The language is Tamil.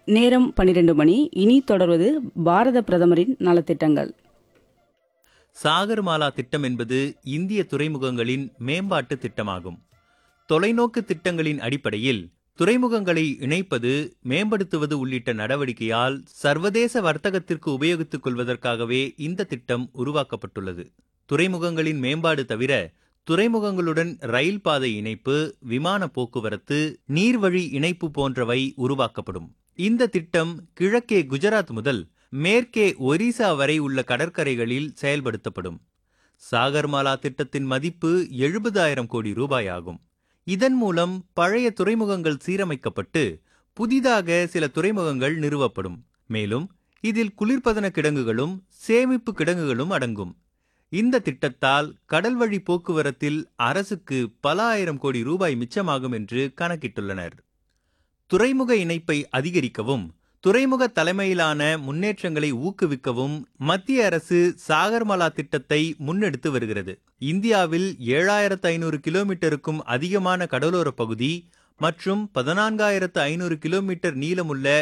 நேரம் பன்னிரண்டு மணி இனி தொடர்வது பாரத பிரதமரின் நலத்திட்டங்கள் சாகர்மாலா திட்டம் என்பது இந்திய துறைமுகங்களின் மேம்பாட்டு திட்டமாகும் தொலைநோக்கு திட்டங்களின் அடிப்படையில் துறைமுகங்களை இணைப்பது மேம்படுத்துவது உள்ளிட்ட நடவடிக்கையால் சர்வதேச வர்த்தகத்திற்கு உபயோகித்துக் கொள்வதற்காகவே இந்த திட்டம் உருவாக்கப்பட்டுள்ளது துறைமுகங்களின் மேம்பாடு தவிர துறைமுகங்களுடன் ரயில் பாதை இணைப்பு விமான போக்குவரத்து நீர்வழி இணைப்பு போன்றவை உருவாக்கப்படும் இந்த திட்டம் கிழக்கே குஜராத் முதல் மேற்கே ஒரிசா வரை உள்ள கடற்கரைகளில் செயல்படுத்தப்படும் சாகர்மாலா திட்டத்தின் மதிப்பு எழுபதாயிரம் கோடி ரூபாய் ஆகும் இதன் மூலம் பழைய துறைமுகங்கள் சீரமைக்கப்பட்டு புதிதாக சில துறைமுகங்கள் நிறுவப்படும் மேலும் இதில் குளிர்பதன கிடங்குகளும் சேமிப்பு கிடங்குகளும் அடங்கும் இந்த திட்டத்தால் கடல்வழி போக்குவரத்தில் அரசுக்கு பல ஆயிரம் கோடி ரூபாய் மிச்சமாகும் என்று கணக்கிட்டுள்ளனர் துறைமுக இணைப்பை அதிகரிக்கவும் துறைமுக தலைமையிலான முன்னேற்றங்களை ஊக்குவிக்கவும் மத்திய அரசு சாகர்மாலா திட்டத்தை முன்னெடுத்து வருகிறது இந்தியாவில் ஏழாயிரத்து ஐநூறு கிலோமீட்டருக்கும் அதிகமான கடலோர பகுதி மற்றும் பதினான்காயிரத்து ஐநூறு கிலோமீட்டர் நீளமுள்ள